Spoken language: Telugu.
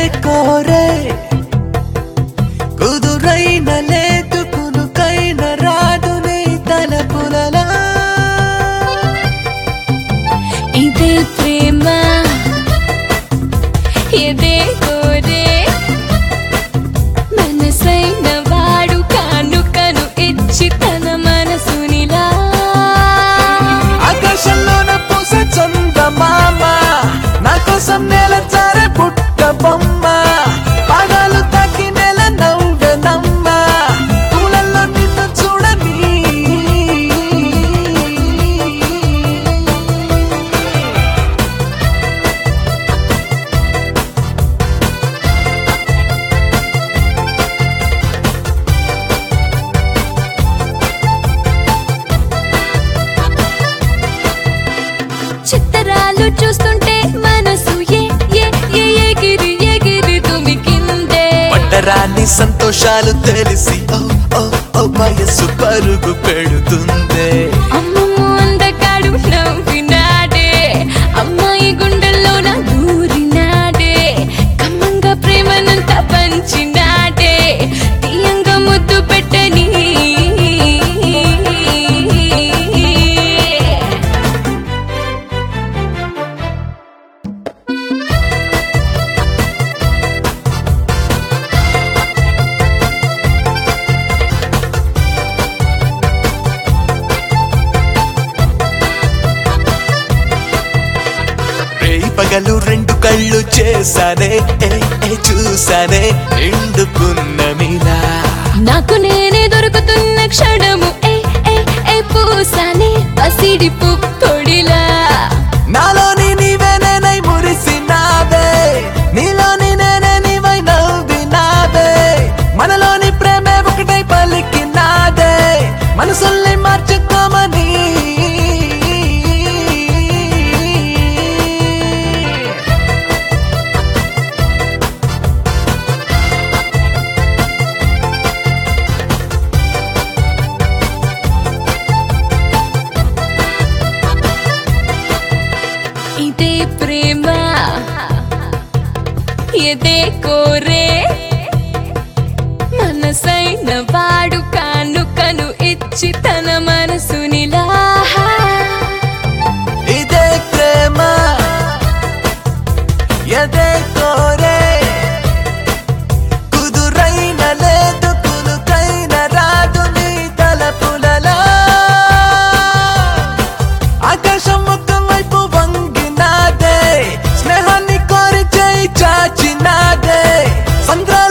కోరే కుదురైన లేదు కునుకైన రాదు నీ తలపులలా ఇదే ప్రేమ ఇదే కోరే మనసైన వాడు కానుకను ఇచ్చి తన మనసునిలా ఆకాశంలోన పూస చందమామ నా కోసం నేల చారే పుట్ట బొమ్మ పాదాలు తాకి నెల నవ్వెనమ్మ పూలల్లో నిన్ను చూడని చిత్తరాలు చూస్తుంటే మనసు ఏ ఏ ఏ ఎగిరి ఎగిరి తుమికిందే పట్టరాని సంతోషాలు తెలిసి ఓ ఓ ఓ వయస్సు పరుగు పెడుతుందే అమ్మమ్మ అందగాడు నవ్వినాడే అమ్మాయి గుండెల్లో నా దూరినాడే కమ్మంగా ప్రేమనంత పంచినాడే తీయంగా ముద్దు పెట్టని రేయి పగలు రెండు కళ్ళు చేశానే ఏ, ఏ, చూశానే ఎండుకున్నమిలా నాకు నేనే దొరుకుతున్న క్షణము ఏ ఏ ఏ పూసానే పసిడి పుప్పొడిలా నాలోని నీవే నేనై మురిసినావే నీలోని నేనే నీవై నవ్వినావే మనలోని ప్రేమే ఒకటై పలికినాదే మనసుల్ని మార్చుకోమని ఇదే ప్రేమ ఇదే కోరే మనసైన వాడు కానుకను ఇచ్చి తన మనసునిలా ఇదే ప్రేమ ఎదే కోరే కుదురైన లేదు కునుకైన రాదు నీ తలపులలో ఆకాశం ఒక వైపు వంగినాదే స్నేహాన్ని కోరి చేయి చాచినాదే సంద్ర